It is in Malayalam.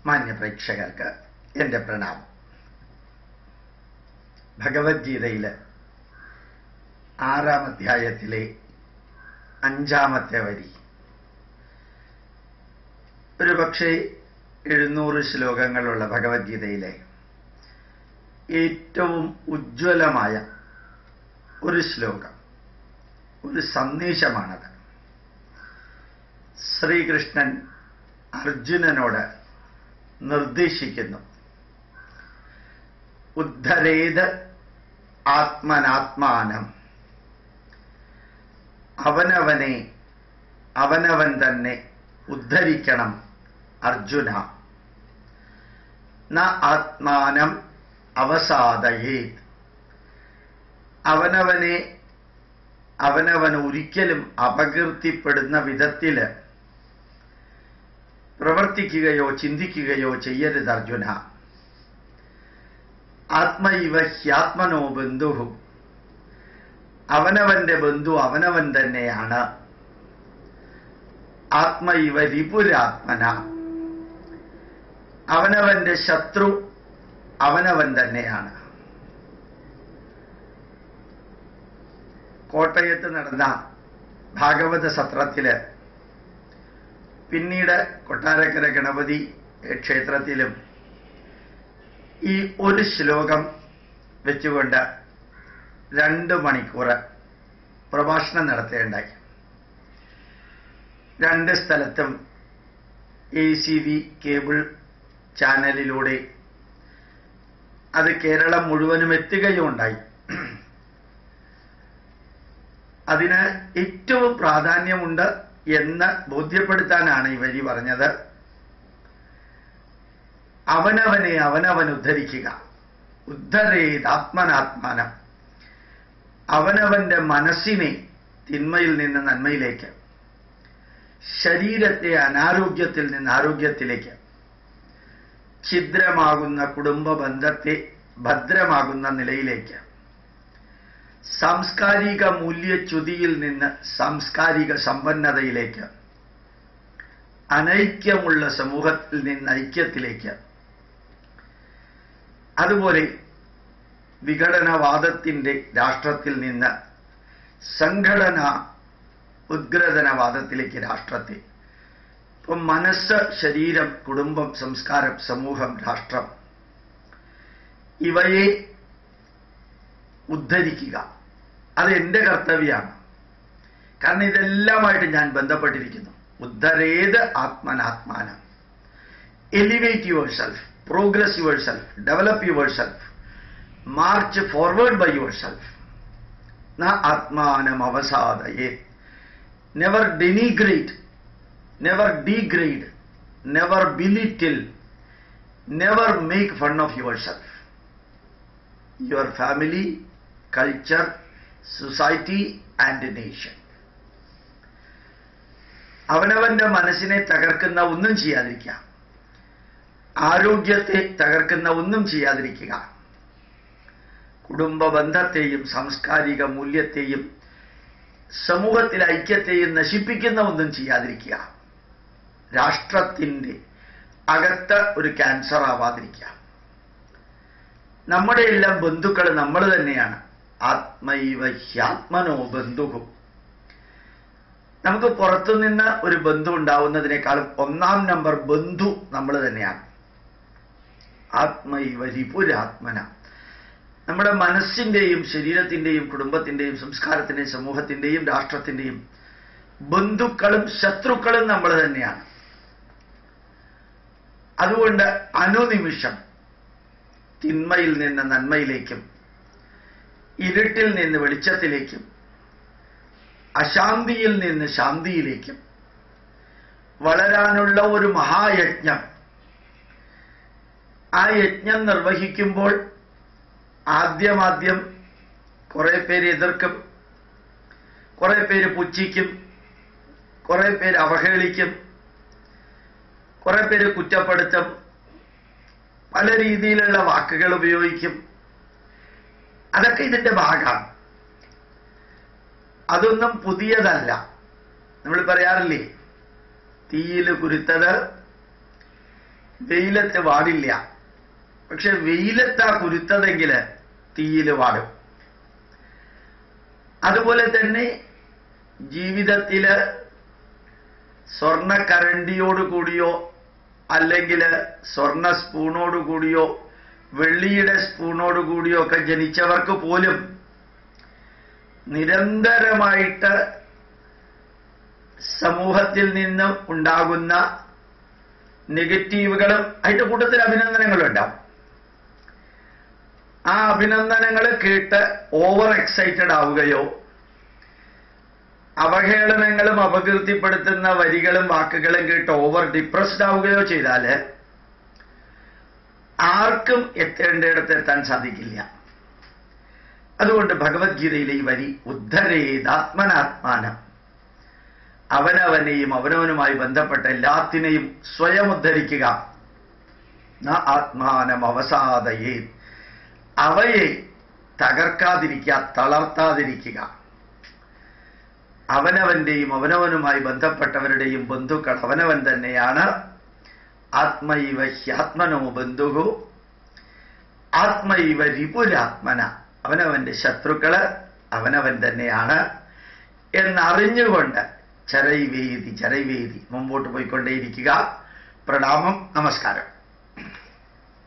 മാന്യ പ്രേക്ഷകർക്ക് എൻ്റെ പ്രണാമം ഭഗവത്ഗീതയില് ആറാം അധ്യായത്തിലെ അഞ്ചാമത്തെ വരി ഒരു പക്ഷേ എഴുന്നൂറ് ശ്ലോകങ്ങളുള്ള ഭഗവത്ഗീതയിലെ ഏറ്റവും ഉജ്ജ്വലമായ ഒരു ശ്ലോകം ഒരു സന്ദേശമാണത് ശ്രീകൃഷ്ണൻ അർജുനനോട് നിർദ്ദേശിക്കുന്നു ഉദ്ധരേത് ആത്മനാത്മാനം അവനവനെ അവനവൻ തന്നെ ഉദ്ധരിക്കണം അർജുന ന ആത്മാനം അവസാദയേത് അവനവനെ അവനവൻ ഒരിക്കലും അപകീർത്തിപ്പെടുന്ന വിധത്തില് പ്രവർത്തിക്കുകയോ ചിന്തിക്കുകയോ ചെയ്യരുത് അർജുന ആത്മൈവ ഹ്യാത്മനോ ബന്ധു അവനവന്റെ ബന്ധു അവനവൻ തന്നെയാണ് ആത്മൈവ രിപുരാത്മന അവനവന്റെ ശത്രു അവനവൻ തന്നെയാണ് കോട്ടയത്ത് നടന്ന ഭാഗവത സത്രത്തില് പിന്നീട് കൊട്ടാരക്കര ഗണപതി ക്ഷേത്രത്തിലും ഈ ഒരു ശ്ലോകം വെച്ചുകൊണ്ട് രണ്ട് മണിക്കൂർ പ്രഭാഷണം നടത്തേണ്ടായി രണ്ട് സ്ഥലത്തും എ സി വി കേബിൾ ചാനലിലൂടെ അത് കേരളം മുഴുവനും എത്തുകയും ഉണ്ടായി അതിന് ഏറ്റവും പ്രാധാന്യമുണ്ട് എന്ന് ബോധ്യപ്പെടുത്താനാണ് ഈ വരി പറഞ്ഞത് അവനവനെ അവനവൻ ഉദ്ധരിക്കുക ഉദ്ധരേത് ആത്മനാത്മാനം അവനവന്റെ മനസ്സിനെ തിന്മയിൽ നിന്ന് നന്മയിലേക്ക് ശരീരത്തെ അനാരോഗ്യത്തിൽ നിന്ന് ആരോഗ്യത്തിലേക്ക് ഛിദ്രമാകുന്ന കുടുംബ ബന്ധത്തെ ഭദ്രമാകുന്ന നിലയിലേക്ക് സാംസ്കാരിക മൂല്യച്യുതിയിൽ നിന്ന് സാംസ്കാരിക സമ്പന്നതയിലേക്ക് അനൈക്യമുള്ള സമൂഹത്തിൽ നിന്ന് ഐക്യത്തിലേക്ക് അതുപോലെ വിഘടനവാദത്തിൻ്റെ രാഷ്ട്രത്തിൽ നിന്ന് സംഘടന ഉദ്ഗ്രഥനവാദത്തിലേക്ക് രാഷ്ട്രത്തെ ഇപ്പം മനസ്സ് ശരീരം കുടുംബം സംസ്കാരം സമൂഹം രാഷ്ട്രം ഇവയെ ഉദ്ധരിക്കുക അത് എൻ്റെ കർത്തവ്യമാണ് കാരണം ഇതെല്ലാമായിട്ട് ഞാൻ ബന്ധപ്പെട്ടിരിക്കുന്നു ഉദ്ധരേത് ആത്മനാത്മാനം elevate yourself progress yourself develop yourself march forward by yourself ന ആത്മാനം അവസാദയേ never denigrate never degrade never belittle never make fun of yourself your family culture society and nation അവനവന്റെ മനസ്സിനെ തകർക്കുന്ന ഒന്നും ചെയ്യാതിരിക്കുക ആരോഗ്യത്തെ തകർക്കുന്ന ഒന്നും ചെയ്യാതിരിക്കുക കുടുംബ ബന്ധത്തെയും സാംസ്കാരിക മൂല്യത്തെയും സമൂഹത്തിലെ ഐക്യത്തെയും നശിപ്പിക്കുന്ന ഒന്നും ചെയ്യാതിരിക്കുക രാഷ്ട്രത്തിൻ്റെ അകത്ത് ഒരു ക്യാൻസർ ആവാതിരിക്കുക നമ്മുടെ എല്ലാം ബന്ധുക്കൾ നമ്മൾ തന്നെയാണ് ആത്മൈവ ഹ്യാത്മനോ ബന്ധുഹു നമുക്ക് പുറത്തുനിന്ന് ഒരു ബന്ധു ഉണ്ടാവുന്നതിനേക്കാളും ഒന്നാം നമ്പർ ബന്ധു നമ്മൾ തന്നെയാണ് ആത്മൈവ രിപുരാത്മന നമ്മുടെ മനസ്സിന്റെയും ശരീരത്തിന്റെയും കുടുംബത്തിന്റെയും സംസ്കാരത്തിന്റെയും സമൂഹത്തിന്റെയും രാഷ്ട്രത്തിന്റെയും ബന്ധുക്കളും ശത്രുക്കളും നമ്മൾ തന്നെയാണ് അതുകൊണ്ട് അനുനിമിഷം തിന്മയിൽ നിന്ന് നന്മയിലേക്കും ഇരുട്ടിൽ നിന്ന് വെളിച്ചത്തിലേക്കും അശാന്തിയിൽ നിന്ന് ശാന്തിയിലേക്കും വളരാനുള്ള ഒരു മഹായജ്ഞം ആ യജ്ഞം നിർവഹിക്കുമ്പോൾ ആദ്യമാദ്യം കുറെ പേര് എതിർക്കും കുറെ പേര് പുച്ഛിക്കും കുറെ പേര് അവഹേളിക്കും കുറെ പേര് കുറ്റപ്പെടുത്തും പല രീതിയിലുള്ള വാക്കുകൾ ഉപയോഗിക്കും അതൊക്കെ ഇതിന്റെ ഭാഗമാണ് അതൊന്നും പുതിയതല്ല നമ്മൾ പറയാറില്ലേ തീയിൽ കുരുത്തത് വെയിലത്ത് വാടില്ല പക്ഷെ വെയിലത്താ കുരുത്തതെങ്കിൽ തീയിൽ വാടും അതുപോലെ തന്നെ ജീവിതത്തില് സ്വർണ്ണക്കരണ്ടിയോട് കൂടിയോ അല്ലെങ്കിൽ സ്വർണ്ണ സ്പൂണോട് കൂടിയോ വെള്ളിയുടെ സ്പൂണോട് കൂടിയോ ഒക്കെ ജനിച്ചവർക്ക് പോലും നിരന്തരമായിട്ട് സമൂഹത്തിൽ നിന്നും ഉണ്ടാകുന്ന നെഗറ്റീവുകളും അതിന്റെ കൂട്ടത്തിൽ അഭിനന്ദനങ്ങളും ഉണ്ടാവും ആ അഭിനന്ദനങ്ങൾ കേട്ട് ഓവർ എക്സൈറ്റഡ് ആവുകയോ അവഹേളനങ്ങളും അപകീർത്തിപ്പെടുത്തുന്ന വരികളും വാക്കുകളും കേട്ട് ഓവർ ഡിപ്രസ്ഡ് ആവുകയോ ചെയ്താൽ ആർക്കും എത്തേണ്ടിടത്ത് എത്താൻ സാധിക്കില്ല അതുകൊണ്ട് ഭഗവത്ഗീതയിലെ ഈ വരി ഉദ്ധരേതാത്മനാത്മാനം അവനവനെയും അവനവനുമായി ബന്ധപ്പെട്ട എല്ലാത്തിനെയും സ്വയം ഉദ്ധരിക്കുക ന ആത്മാനം അവസാദയേ അവയെ തകർക്കാതിരിക്കുക തളർത്താതിരിക്കുക അവനവന്റെയും അവനവനുമായി ബന്ധപ്പെട്ടവരുടെയും ബന്ധുക്കൾ അവനവൻ തന്നെയാണ് ആത്മൈവ ഹ്യാത്മനോ ബന്ധുഹു ആത്മൈവ രിപുരാത്മന അവനവന്റെ ശത്രുക്കള് അവനവൻ തന്നെയാണ് എന്നറിഞ്ഞുകൊണ്ട് ചരൈവേദി ചരൈവേദി മുമ്പോട്ട് പോയിക്കൊണ്ടേയിരിക്കുക പ്രണാമം നമസ്കാരം